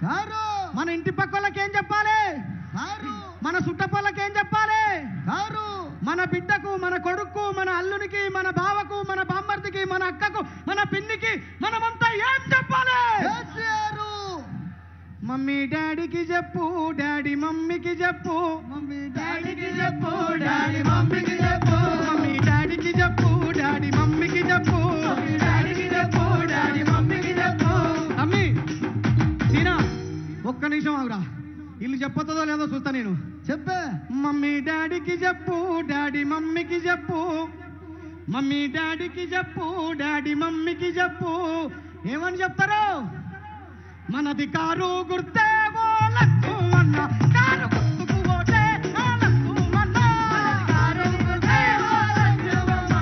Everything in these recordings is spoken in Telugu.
కారు మన ఇంటి పక్క వాళ్ళకి ఏం చెప్పాలి కారు మన చుట్టపల్లకి ఏం చెప్పాలి కారు మన బిడ్డకు మన కొడుకు మన అల్లునికి మన బావకు మన బామ్మర్దికి మన అక్కకు మన పిన్నికి మనమంతా ఏం చెప్పాలి కేసీఆర్ మమ్మీ డాడీకి చెప్పు డాడీ మమ్మీకి చెప్పు మమ్మీ డాడీకి చెప్పు డాడీ మమ్మీకి చెప్పు మమ్మీ డాడీకి చెప్పు డాడీ మమ్మీకి చెప్పు డాడీకి చెప్పు డాడీ మమ్మీకి చెప్పు అమ్మి సీనా ఒక్క నిమిషం ఆగురా ఇల్లు చెప్పొస్తుందో లేదో చూస్తా నేను చెప్పే మమ్మీ డాడీకి చెప్పు డాడీ మమ్మీకి చెప్పు మమ్మీ డాడీకి చెప్పు డాడీ మమ్మీకి చెప్పు ఏమని చెప్తారు మనది కారు గుర్తే ఓ లక్కు అన్న కారు గుర్తుకు ఓటే ఆ లక్కు అన్న. కారు గుర్తే ఓ లక్కు అన్న.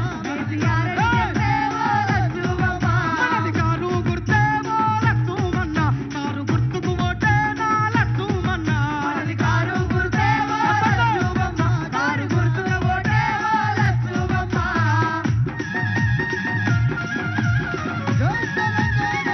మనది కారు గుర్తే ఓ లక్కు అన్న. కారు గుర్తుకు ఓటే నా లక్కు అన్న. జై తెలంగాణ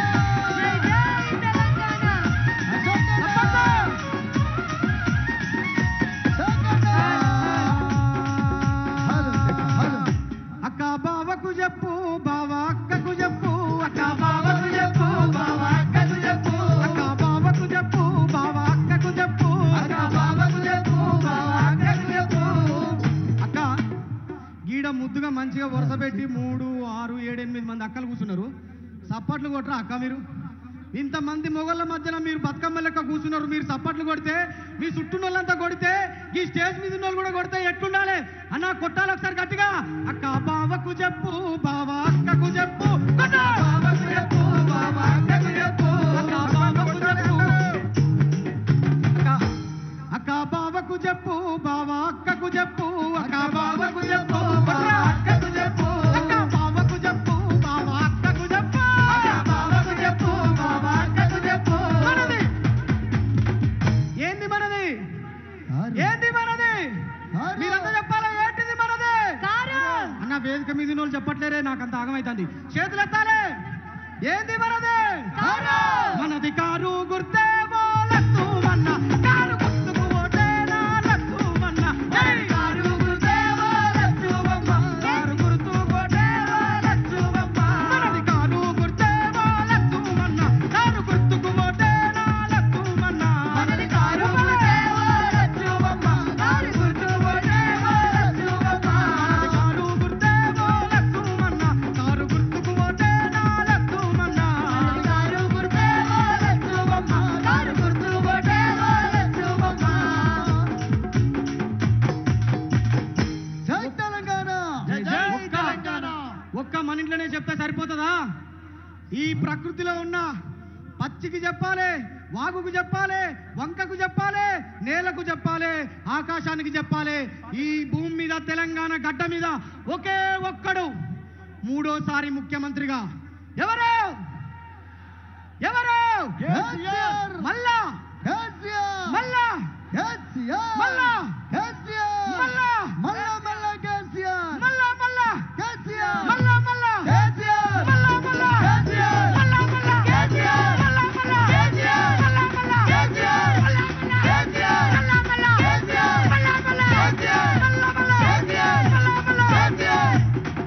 అక్క బావకు చెప్పు బావ అక్కకు చెప్పు అక్క బావకు చెప్పు బావ అక్కకు చెప్పు అక్క బావకు చెప్పు బావ అక్కకు చెప్పు అక్క బావకు చెప్పు బావ అక్కకు చెప్పు అక్క గీడ ముద్దుగా మంచిగా వరుస పెట్టి మూడు ఆరు ఏడు ఎనిమిది మంది అక్కలు కూర్చున్నారు సప్పట్లు కొట్టరా అక్క మీరు ఇంతమంది మొగళ్ళ మధ్యన మీరు బతుకమ్మ లెక్క కూర్చున్నారు మీరు సప్పట్లు కొడితే మీ చుట్టూ వాళ్ళంతా కొడితే ఈ స్టేజ్ మీద ఉన్న వాళ్ళు కూడా కొడితే ఎట్లుండాలి అన్న కొట్టాలి ఒకసారి గట్టిగా అక్క బావకు చెప్పు బావ అక్కకు చెప్పు కొట్టు! అక్క బావకు చెప్పు. అక్క- అక్క బావకు చెప్పు బావ అక్కకు చెప్పు అక్క బావకు చెప్పు బావ అక్కకు చెప్పు అక్క బావకు చెప్పు బావ అక్కకు చెప్పు బావకు చెప్పు బావ అక్కకు చెప్పు మనది ఏంది మనది ఏంది మనది మీరంతా చెప్పాలా ఏంటిది మనది అన్న వేదిక మీద ఉన్న వాళ్ళు చెప్పట్లేరే నాకు అంత ఆగమైతుంది చేతులు ఎత్తాలే ఏంది మనది మనది కారు గుర్తే లక్కు మన్న కారు గుర్తుకు ఓటేనా లక్కు మన్న జై కారు గుర్తే లక్కు బొమ్మ కారు గుర్తు ఓటేనా లక్కు బొమ్మ మనది కారు గుర్తే లక్కు మన్న కారు గుర్తుకు ఓటేనా లక్కు మన్న మనది కారు గుర్తే లక్కు బొమ్మ కారు గుర్తు ఓటేనా లక్కు బొమ్మ మనది కారు గుర్తే లక్కు మన్న కారు గుర్తుకు ఓటేనా లక్కు మన్న కారు గుర్తే లక్కు బొమ్మ కారు గుర్తు ఓటేనా లక్కు బొమ్మ జై తెలంగాణ ఒక్క- ఒక్క మన ఇంట్లోనే చెప్తే సరిపోతుందా ఈ ప్రకృతిలో ఉన్న పచ్చికి చెప్పాలి వాగుకు చెప్పాలి వంకకు చెప్పాలి నేలకు చెప్పాలి ఆకాశానికి చెప్పాలి ఈ భూమి మీద తెలంగాణ గడ్డ మీద ఒకే ఒక్కడు మూడోసారి ముఖ్యమంత్రిగా ఎవరు ఎవరు కేసీఆర్ మళ్ళా కేసీఆర్ మళ్ళా కేసీఆర్ మళ్ళా కేసీఆర్ మళ్ళా మళ్ళా మళ్ళా కేసీఆర్ మళ్ళా మళ్ళా కేసీఆర్ మళ్ళా మళ్ళా కేసీఆర్ మళ్ళా మళ్ళా కేసీఆర్ మళ్ళా మళ్ళా కేసీఆర్ మళ్ళా మళ్ళా కేసీఆర్ మళ్ళా మళ్ళా కేసీఆర్ కేసీఆర్ మళ్ళా మళ్ళా కేసీఆర్ మళ్ళా మళ్ళా కేసీఆర్ మళ్ళా మళ్ళా కేసీఆర్ మళ్ళా మళ్ళా కేసీఆర్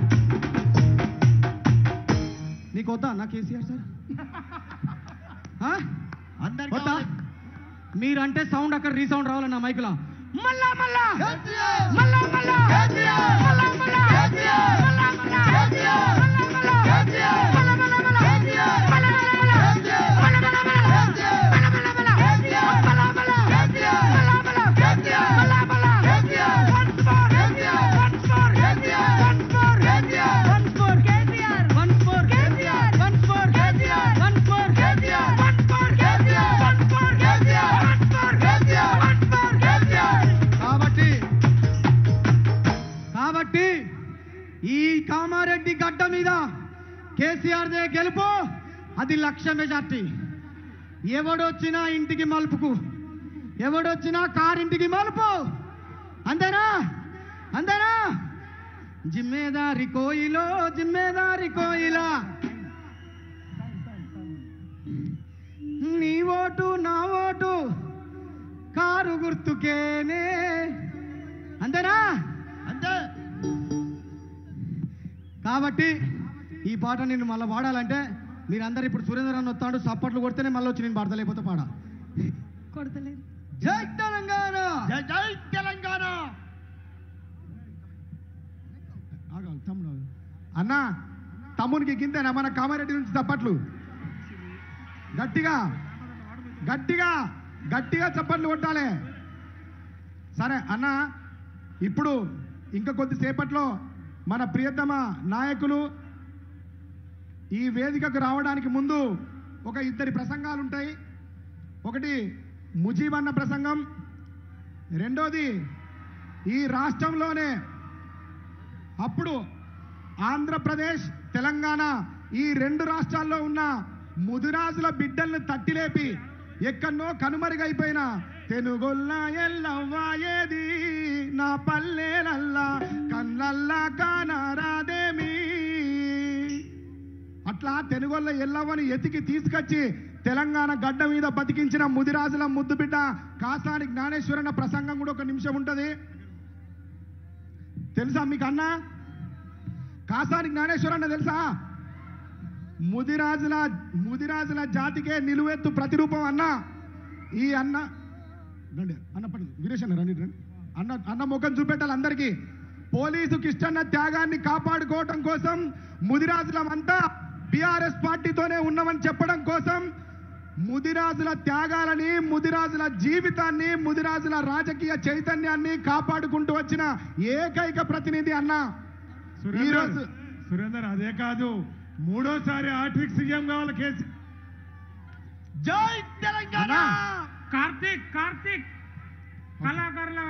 నీకు వద్దా నా కేసీఆర్ సార్ ఆ? అందరికీ వద్దా మీరంటే సౌండ్ అక్కడ రీసౌండ్ రావాలి నా మైకులో మళ్ళా మళ్ళా కేసీఆర్ మళ్ళా మళ్ళా కేసీఆర్ మళ్ళా మళ్ళా కేసీఆర్ మళ్ళా మళ్ళా కేసీఆర్ మళ్ళా మళ్ళా కేసీఆర్ మళ్ళా మళ్ళా మళ్ళా కేసీఆర్ మళ్ళా మళ్ళా మళ్ళా కేసీఆర్ మళ్ళా మళ్ళా మళ్ళా కేసీఆర్ మళ్ళా మళ్ళా మళ్ళా కేసీఆర్ మళ్ళా మళ్ళా కేసీఆర్ మళ్ళా మళ్ళా కేసీఆర్ మళ్ళా మళ్ళా KCR Once more. KCR Once more. KCR Once more. KCR Once more. Once more. KCR Once more. KCR Once more. KCR Once more. KCR Once more. KCR Once more. KCR Once more. KCR కాబట్టి కాబట్టి ఈ కామారెడ్డి గడ్డ మీద కేసీఆర్ దే గెలుపు అది లక్ష మెజార్టీ ఎవడొచ్చినా ఇంటికి మలుపుకు ఎవడొచ్చినా కారింటికి మలుపు అంతేనా అంతేనా జిమ్మేదారి కోయిలో జిమ్మేదారి కోయిలా నీ ఓటు నా కారు గుర్తుకేనే అంతేనా అంతే కాబట్టి ఈ పాట నేను మళ్ళీ పాడాలంటే మీరందరూ ఇప్పుడు సురేంద్ర అన్న వస్తాడు సప్పట్లు కొడితేనే మళ్ళీ వచ్చి నేను పాడతా లేకపోతే పాడా కొడతలేదు జై తెలంగాణ జై జై తెలంగాణ ఆగాలి, తమ్ముడు ఆగు. అన్న తమ్మునికి గింతేనా మన కామారెడ్డి నుంచి చప్పట్లు గట్టిగా గట్టిగా గట్టిగా చప్పట్లు కొట్టాలి సరే అన్న ఇప్పుడు ఇంకా కొద్దిసేపట్లో మన ప్రియతమ నాయకులు ఈ వేదికకు రావడానికి ముందు ఒక ఇద్దరి ప్రసంగాలు ఉంటాయి ఒకటి ముజీబ్ అన్న ప్రసంగం రెండోది ఈ రాష్ట్రంలోనే అప్పుడు ఆంధ్రప్రదేశ్ తెలంగాణ ఈ రెండు రాష్ట్రాల్లో ఉన్న ముదిరాజుల బిడ్డల్ని తట్టిలేపి ఎక్కడనో కనుమరుగైపోయిన తెనుగొల్ల ఎల్లవ్వా ఏది నా పల్లెలల్లా కళ్ళల్లా కానరాదేమి అట్లా తెనుగొల్ల ఎల్లవ్వని ఎతికి తీసుకొచ్చి తెలంగాణ గడ్డ మీద బతికించిన ముదిరాజుల ముద్దు బిడ్డ కాసాని జ్ఞానేశ్వరన్న ప్రసంగం కూడా ఒక నిమిషం ఉంటది తెలుసా మీకు అన్న కాసాని జ్ఞానేశ్వర అన్న తెలుసా ముదిరాజుల ముదిరాజుల జాతికే నిలువెత్తు ప్రతిరూపం అన్న ఈ అన్న రండి అన్న పడు వీరేష్ అన్న రండి రండి అన్న అన్న ముఖం చూపెట్టాలి అందరికీ పోలీసు కిష్టన్న త్యాగాన్ని కాపాడుకోవటం కోసం ముదిరాజులమంతా బీఆర్ఎస్ పార్టీతోనే ఉన్నామని చెప్పడం కోసం ముదిరాజుల త్యాగాలని ముదిరాజుల జీవితాన్ని ముదిరాజుల రాజకీయ చైతన్యాన్ని కాపాడుకుంటూ వచ్చిన ఏకైక ప్రతినిధి అన్న ఈ రోజు సురేందర్ సురేందర్ అదే కాదు మూడోసారి ఆర్థిక సీఎం కావాలి కేసీ జై తెలంగాణ అన్నా. కార్తీక్ కార్తీక్ కళాకారుల